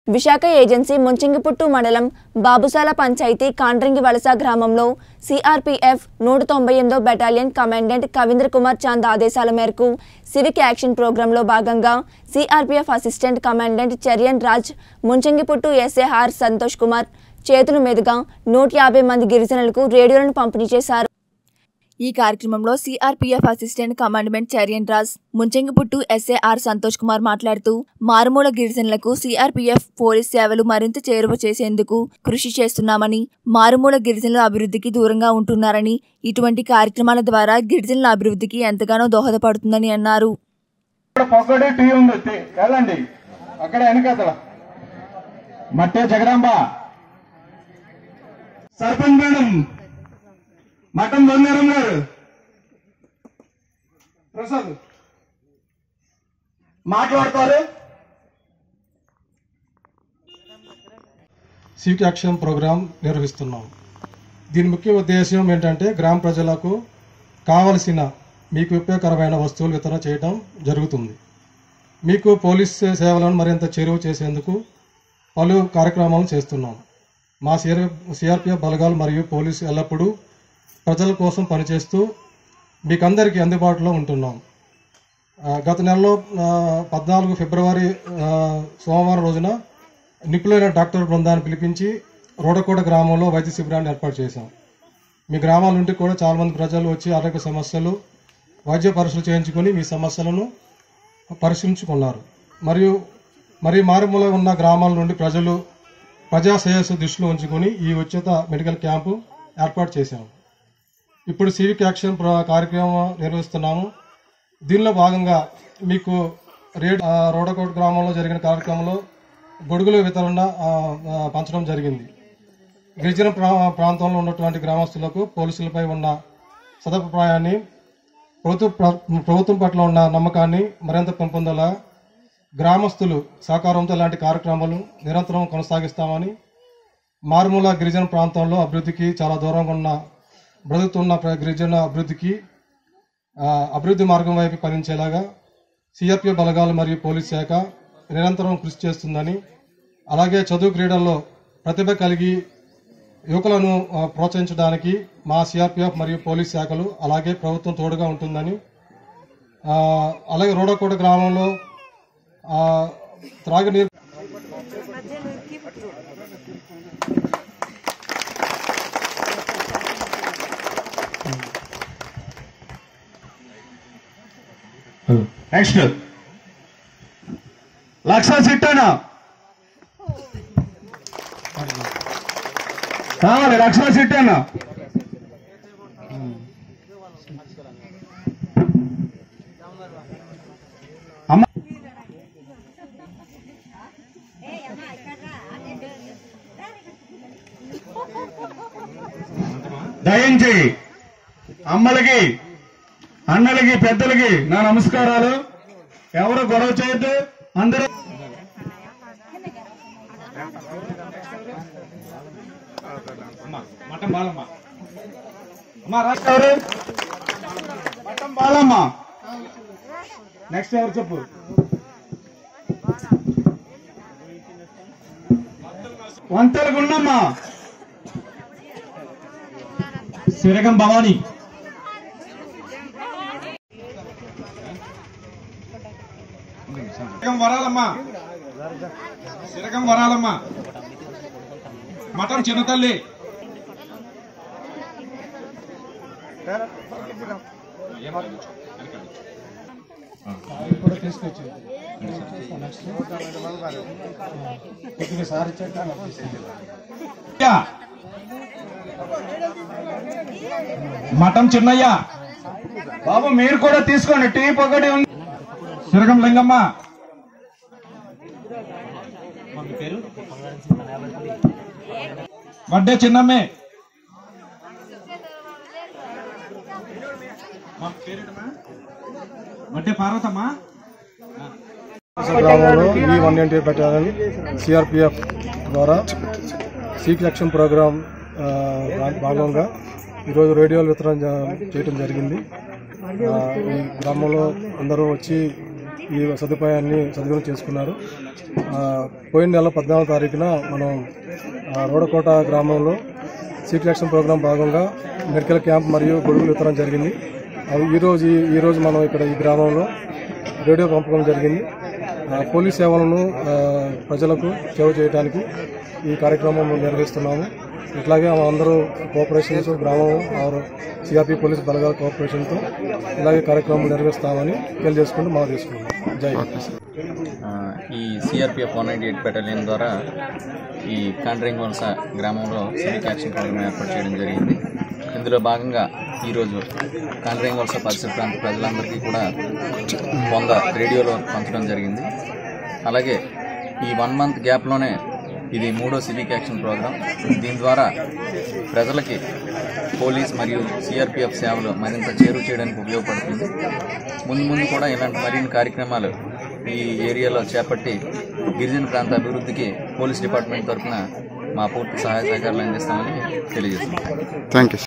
Visakha agency ముంచింగిపుట్టు మండలం బాబుసాల పంచాయతీ కాండ్రింగి వలస గ్రామంలో సిఆర్పీఎఫ్ నూట తొంభై ఎనిమిదో బెటాలియన్ కమాండెంట్ కవీంద్ర కుమార్ చాంద్ ఆదేశాల మేరకు సివిక్ యాక్షన్ ప్రోగ్రాంలో భాగంగా CRPF assistant commandant Cherian Raj Munchingiputtu SAR Santosh Kumar చేతుల మీదుగా నూట యాభై మంది గిరిజనులకు రేడియోలను పంపిణీ చేశారు ఈ కార్యక్రమంలో CRPF assistant commandment Cherian Raj Munchingiputtu SAR Santosh Kumar మాట్లాడుతూ మారుమూల గిరిజనులకు సిఆర్పీఎఫ్ పోలీస్ సేవలు మరింత చేరువ చేసేందుకు కృషి చేస్తున్నామని మారుమూల గిరిజనుల అభివృద్ధికి దూరంగా ఉంటున్నారని ఇటువంటి కార్యక్రమాల ద్వారా గిరిజనుల అభివృద్ధికి ఎంతగానో దోహదపడుతుందని అన్నారు ఇక్కడ పొగ్గడి టీ ఉంది టీ. వెళ్ళండి అక్కడ వెనకతల మట్టే జగదాంబ సర్పంచ్ మేడం మటన్ బంగారం గారు ప్రసాద్ మాట్లాడతారు సివిక్ యాక్షన్ ప్రోగ్రాం నిర్వహిస్తున్నాం దీని ముఖ్య ఉద్దేశం ఏంటంటే గ్రామ ప్రజలకు కావలసిన మీకు ఉపయోగకరమైన వస్తువులు వితరణ చేయడం జరుగుతుంది మీకు పోలీస్ సేవలను మరింత చేరువ చేసేందుకు పలు కార్యక్రమాలు చేస్తున్నాం మా సిఆర్ సిఆర్పిఎఫ్ బలగాలు మరియు పోలీసు ఎల్లప్పుడూ ప్రజల కోసం పనిచేస్తూ మీకందరికీ అందుబాటులో ఉంటున్నాం ఆ, గత నెలలో ఆ, పద్నాలుగు ఫిబ్రవరి ఆ, సోమవారం రోజున నిపుణులైన డాక్టర్ బృందాన్ని పిలిపించి రోడకోట గ్రామంలో వైద్య శిబిరాన్ని ఏర్పాటు చేశాం మీ గ్రామాల నుండి కూడా చాలా మంది ప్రజలు వచ్చి ఆరోగ్య సమస్యలు వైద్య పరీక్షలు చేయించుకొని మీ సమస్యలను పరిశీలించుకున్నారు మరియు మరి మారుమూల ఉన్న గ్రామాల నుండి ప్రజలు ప్రజా శ్రేయస్సు దృష్టిలో ఉంచుకొని ఈ ఉచిత మెడికల్ క్యాంపు ఏర్పాటు చేశాము ఇప్పుడు సివిక్ యాక్షన్ ప్ర- కార్యక్రమం నిర్వహిస్తున్నాము దీనిలో భాగంగా మీకు రేడ్ ఆ, రోడకోట్ గ్రామంలో జరిగిన కార్యక్రమంలో గొడుగుల వితరణ ఆ, ఆ, పంచడం జరిగింది గిరిజన ప్రా- ప్రాంతంలో ఉన్నటువంటి గ్రామస్తులకు పోలీసులపై ఉన్న సదభిప్రాయాన్ని ప్రభుత్వ ప్ర- ప్రభుత్వం పట్ల ఉన్న నమ్మకాన్ని మరింత పెంపొందేలా గ్రామస్తులు సహకారంతో ఇలాంటి కార్యక్రమాలు నిరంతరం కొనసాగిస్తామని మారుమూల గిరిజన ప్రాంతంలో అభివృద్ధికి చాలా దూరంగా ఉన్న బ్రతుకుతున్న ప్ర- గిరిజన అభివృద్ధికి ఆ, అభివృద్ధి మార్గం వైపు పయనించేలాగా సిఆర్పిఎఫ్ బలగాలు మరియు పోలీస్ శాఖ నిరంతరం కృషి చేస్తుందని అలాగే చదువు క్రీడల్లో ప్రతిభ కలిగి యువకులను ఆ, ప్రోత్సహించడానికి మా సిఆర్పిఎఫ్ మరియు పోలీస్ శాఖలు అలాగే ప్రభుత్వం తోడుగా ఉంటుందని ఆ, అలాగే రోడకోట గ్రామంలో ఆ, త్రాగునీరు నెక్స్ట్ లక్ష సిట్టనా కావాలి లక్ష సిట్టనా అమ్మ దయించి అమ్మలకి అన్నలకి పెద్దలకి నా నమస్కారాలు ఎవరు గొడవ చేయొద్దు అందరూ మటం బాలమ్మ అమ్మా రాష్ట్ర ఎవరు మటం బాలమ్మ నెక్స్ట్ ఎవరు చెప్పు వంతల గుండమ్మ సిరగం భవానీ సిరగం వరాలమ్మ సిరగం వరాలమ్మ మటం చిన్న తల్లి కూడా తీసుకొచ్చి కొద్దిగా సారి యా. మటం చిన్నయ్య బాబు మీరు కూడా తీసుకోండి టీ ఒకటి ఉంది సిరగం లింగమ్మ వడ్డే చిన్నమ్మే వడ్డే పార్వతమ్మ గ్రామంలో ఈ వన్ నైన్టీ బెటాలియన్ సిఆర్పిఎఫ్ ద్వారా సీక్ యాక్షన్ ప్రోగ్రాం ఆ, భా- భాగంగా ఈరోజు రేడియోలు వితరణ జ- చేయడం జరిగింది ఆ, ఈ గ్రామంలో అందరూ వచ్చి ఈ సదుపాయాన్ని సద్వినియోగం చేసుకున్నారు ఆ, పోయిన నెల పద్నాలుగో తారీఖున మనం ఆ, రోడకోట గ్రామంలో సీట్ యాక్షన్ ప్రోగ్రాం భాగంగా మెడికల్ క్యాంప్ మరియు గొడుగులు వితరణ జరిగింది అవి ఈరోజు ఈరోజు మనం ఇక్కడ ఈ గ్రామంలో రేడియో పంపకం జరిగింది ఆ, పోలీస్ సేవలను ఆ, ప్రజలకు సేవ చేయడానికి ఈ కార్యక్రమం నిర్వహిస్తున్నాము ఇట్లాగే అందరూ కోఆపరేషన్స్ గ్రామం ఆరు సిఆర్పి పోలీస్ బలగాల కోఆపరేషన్తో ఇలాగే కార్యక్రమం నిర్వహిస్తామని తెలియజేసుకుంటూ మనం తీసుకున్నాం జై హింద్. ఆ, ఈ CRPF one ninety eight battalion ద్వారా ఈ కాండ్రింగ్ వలస గ్రామంలో సివిక్ యాక్షన్ ప్రోగ్రామ్ ఏర్పాటు చేయడం జరిగింది ఇందులో భాగంగా ఈరోజు కాండ్రింగ్ వలస పరిసర ప్రాంత ప్రజలందరికీ కూడా వంద రేడియోలో పంచడం జరిగింది అలాగే ఈ వన్ మంత్ గ్యాప్లోనే ఇది మూడో సివిక్ యాక్షన్ ప్రోగ్రాం దీని ద్వారా ప్రజలకి పోలీస్ మరియు సిఆర్పిఎఫ్ సేవలు మరింత చేరువ చేయడానికి ఉపయోగపడుతుంది ముందు ముందు కూడా ఇలాంటి మరిన్ని కార్యక్రమాలు ఈ ఏరియాలో చేపట్టి గిరిజన ప్రాంత అభివృద్ధికి పోలీస్ డిపార్ట్మెంట్ తరఫున మా పూర్తి సహాయ సహకారాలు అందిస్తామని తెలియజేస్తున్నాం థ్యాంక్ యూ